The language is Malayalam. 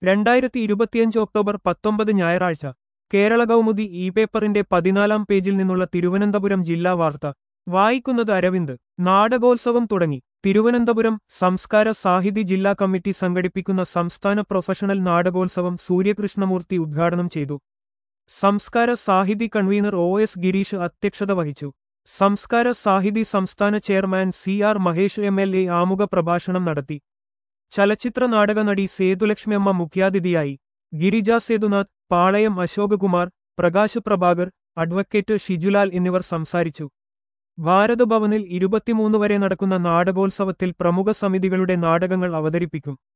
രണ്ടായിരത്തി ഇരുപത്തിയഞ്ച് ഒക്ടോബർ പത്തൊമ്പത് ഞായറാഴ്ച കേരള കൗമുദി ഇ പേപ്പറിന്റെ പതിനാലാം പേജിൽ നിന്നുള്ള തിരുവനന്തപുരം ജില്ലാ വാർത്ത വായിക്കുന്നത് അരവിന്ദ് നാടകോത്സവം തുടങ്ങി തിരുവനന്തപുരം സംസ്കാര സാഹിതി ജില്ലാ കമ്മിറ്റി സംഘടിപ്പിക്കുന്ന സംസ്ഥാന പ്രൊഫഷണൽ നാടകോത്സവം സൂര്യകൃഷ്ണമൂർത്തി ഉദ്ഘാടനം ചെയ്തു Samskara Sahithi convener O S Gireesh അധ്യക്ഷത വഹിച്ചു സംസ്കാര സാഹിതി സംസ്ഥാന chairman C R Mahesh M L A ആമുഖ പ്രഭാഷണം നടത്തി ചലച്ചിത്ര നാടക നടി സേതുലക്ഷ്മിയമ്മ മുഖ്യാതിഥിയായി ഗിരിജ സേതുനാഥ് പാളയം അശോകകുമാർ പ്രകാശ് പ്രഭാകർ അഡ്വക്കേറ്റ് ഷിജുലാൽ എന്നിവർ സംസാരിച്ചു ഭാരതഭവനിൽ ഇരുപത്തിമൂന്ന് വരെ നടക്കുന്ന നാടകോത്സവത്തിൽ പ്രമുഖ സമിതികളുടെ നാടകങ്ങൾ അവതരിപ്പിക്കും